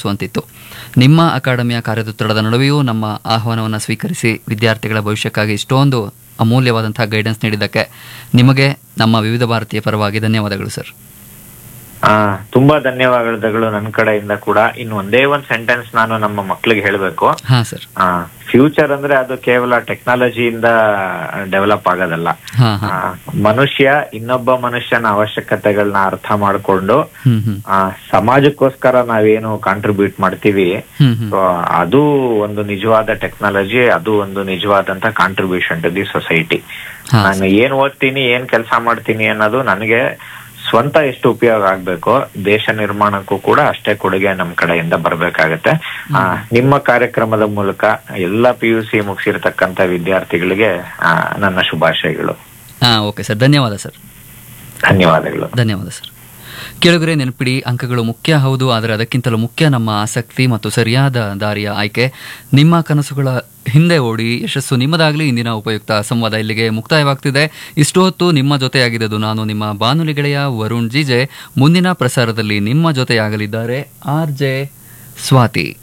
ಅನಿಸುವಂತಿತ್ತು ನಿಮ್ಮ ಅಕಾಡೆಮಿಯ ಕಾರ್ಯದೊತ್ತಡದ ನಡುವೆಯೂ ನಮ್ಮ ಆಹ್ವಾನವನ್ನು ಸ್ವೀಕರಿಸಿ ವಿದ್ಯಾರ್ಥಿಗಳ ಭವಿಷ್ಯಕ್ಕಾಗಿ ಇಷ್ಟೊಂದು ಅಮೂಲ್ಯವಾದಂತಹ ಗೈಡೆನ್ಸ್ ನೀಡಿದ್ದಕ್ಕೆ ನಿಮಗೆ ನಮ್ಮ ವಿವಿಧ ಭಾರತೀಯ ಪರವಾಗಿ ಧನ್ಯವಾದಗಳು ಸರ್ ಆ ತುಂಬಾ ಧನ್ಯವಾದಗಳು ನನ್ನ ಕಡೆಯಿಂದ ಕೂಡ ಇನ್ನು ಒಂದೇ ಒಂದ್ ಸೆಂಟೆನ್ಸ್ ನಾನು ನಮ್ಮ ಮಕ್ಳಿಗೆ ಹೇಳ್ಬೇಕು ಹಾಂ ಸರ್ ಆ ಫ್ಯೂಚರ್ ಅಂದ್ರೆ ಅದು ಕೇವಲ ಟೆಕ್ನಾಲಜಿಯಿಂದ ಡೆವಲಪ್ ಆಗೋದಲ್ಲ ಹಾಂ ಹಾಂ ಆ, ಮನುಷ್ಯ ಇನ್ನೊಬ್ಬ ಮನುಷ್ಯನ ಅವಶ್ಯಕತೆಗಳನ್ನ ಅರ್ಥ ಮಾಡ್ಕೊಂಡು ಹ್ಮ್ ಹ್ಮ್ ಆ, ಸಮಾಜಕ್ಕೋಸ್ಕರ ನಾವೇನು ಕಾಂಟ್ರಿಬ್ಯೂಟ್ ಮಾಡ್ತೀವಿ ಹ್ಮ್ ಹ್ಮ್ ಸೊ ಅದು ಒಂದು ನಿಜವಾದ ಟೆಕ್ನಾಲಜಿ ಅದು ಒಂದು ನಿಜವಾದಂತ ಕಾಂಟ್ರಿಬ್ಯೂಷನ್ ಟು ದಿ ಸೊಸೈಟಿ ಹಾಂ ನಾನು ಏನ್ ಓದ್ತೀನಿ ಏನ್ ಕೆಲಸ ಮಾಡ್ತೀನಿ ಅನ್ನೋದು ನನಗೆ ಸ್ವಂತ ಎಷ್ಟು ಉಪಯೋಗ ಆಗ್ಬೇಕು ದೇಶ ನಿರ್ಮಾಣಕ್ಕೂ ಕೂಡ ಅಷ್ಟೇ ಕೊಡುಗೆ ನಮ್ ಕಡೆಯಿಂದ ಬರ್ಬೇಕಾಗತ್ತೆ ಆ, ನಿಮ್ಮ ಕಾರ್ಯಕ್ರಮದ ಮೂಲಕ ಎಲ್ಲ ಪಿ ಯು ಸಿ ಮುಗಿಸಿರ್ತಕ್ಕಂತ ವಿದ್ಯಾರ್ಥಿಗಳಿಗೆ ಆ, ನನ್ನ ಶುಭಾಶಯಗಳು ಹಾಂ ಓಕೆ ಸರ್ ಧನ್ಯವಾದ ಸರ್ ಧನ್ಯವಾದಗಳು ಧನ್ಯವಾದ ಸರ್ ಕೆಳಗರೆ ನೆನಪಿಡಿ ಅಂಕಗಳು ಮುಖ್ಯ ಹೌದು ಆದರೆ ಅದಕ್ಕಿಂತಲೂ ಮುಖ್ಯ ನಮ್ಮ ಆಸಕ್ತಿ ಮತ್ತು ಸರಿಯಾದ ದಾರಿಯ ಆಯ್ಕೆ ನಿಮ್ಮ ಕನಸುಗಳ ಹಿಂದೆ ಓಡಿ ಯಶಸ್ಸು ನಿಮ್ಮದಾಗಲಿ ಇಂದಿನ ಉಪಯುಕ್ತ ಸಂವಾದ ಇಲ್ಲಿಗೆ ಮುಕ್ತಾಯವಾಗ್ತಿದೆ ಇಷ್ಟು ಹೊತ್ತು ನಿಮ್ಮ ಜೊತೆಯಾಗಿದ್ದು ನಾನು ನಿಮ್ಮ ಬಾನುಲಿ ಗೆಳೆಯ ವರುಣ್ ಜಿಜೆ ಮುಂದಿನ ಪ್ರಸಾರದಲ್ಲಿ ನಿಮ್ಮ ಜೊತೆಯಾಗಲಿದ್ದಾರೆ ಆರ್ ಜೆ ಸ್ವಾತಿ